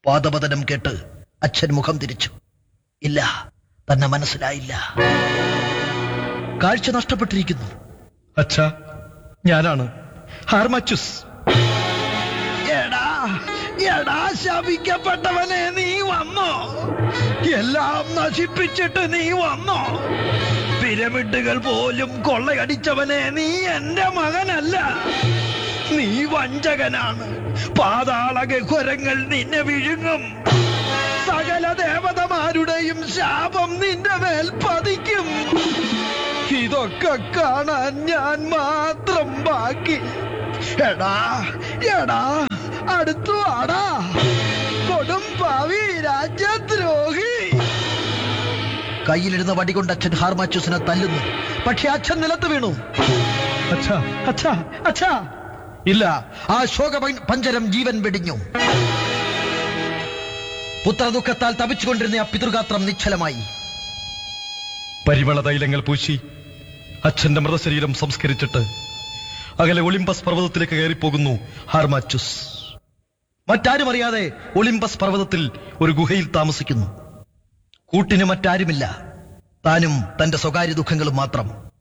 പാദപതനം കേട്ട് അച്ഛൻ മുഖം തിരിച്ചു ഇല്ല തന്നെ മനസ്സിലായില്ല കാഴ്ച നഷ്ടപ്പെട്ടിരിക്കുന്നു അച്ഛാ ഞാനാണ് ഹാർമാച്ചുസ് എടാ എടാ ശപിക്കപ്പെട്ടവനെ നീ വന്നോ എല്ലാം നശിപ്പിച്ചിട്ട് നീ വന്നോ പിരമിഡുകൾ പോലും കൊള്ളയടിച്ചവനെ നീ എന്റെ മകനല്ല നീ വഞ്ചകനാണ് പാതാള ഗഹ്വരങ്ങൾ നിന്നെ വിഴുങ്ങും സകല ദേവതമാരുടെയും ശാപം നിന്റെ മേൽ പതിക്കും ഇതൊക്കെ കാണാൻ ഞാൻ മാത്രം ബാക്കി എടാ എടാ അടുത്തു ആടാ കൊടും പാവി രാജ്യദ്രോഹി കയ്യിലിരുന്ന വടി കൊണ്ട് അച്ഛൻ ഹാർമാച്ചൂസിനെ തല്ലുന്നു പക്ഷെ അച്ഛൻ നിലത്ത് വീണു അച്ഛാ അച്ഛാ അച്ഛാ ഇല്ല ആ ശോക പ- പഞ്ചരം ജീവൻ വെടിഞ്ഞു പുത്രദുഃഖത്താൽ തപിച്ചുകൊണ്ടിരുന്ന ആ പിതൃഗാത്രം നിശ്ചലമായി പരിമള തൈലങ്ങൾ പൂശി അച്ഛന്റെ മൃതശരീരം സംസ്കരിച്ചിട്ട് അകലെ ഒളിമ്പസ് പർവ്വതത്തിലേക്ക് കയറിപ്പോകുന്നു ഹാർമാച്ചുസ് മറ്റാരും അറിയാതെ ഒളിമ്പസ് പർവ്വതത്തിൽ ഒരു ഗുഹയിൽ താമസിക്കുന്നു കൂട്ടിന് മറ്റാരുമില്ല താനും തന്റെ സ്വകാര്യ ദുഃഖങ്ങളും മാത്രം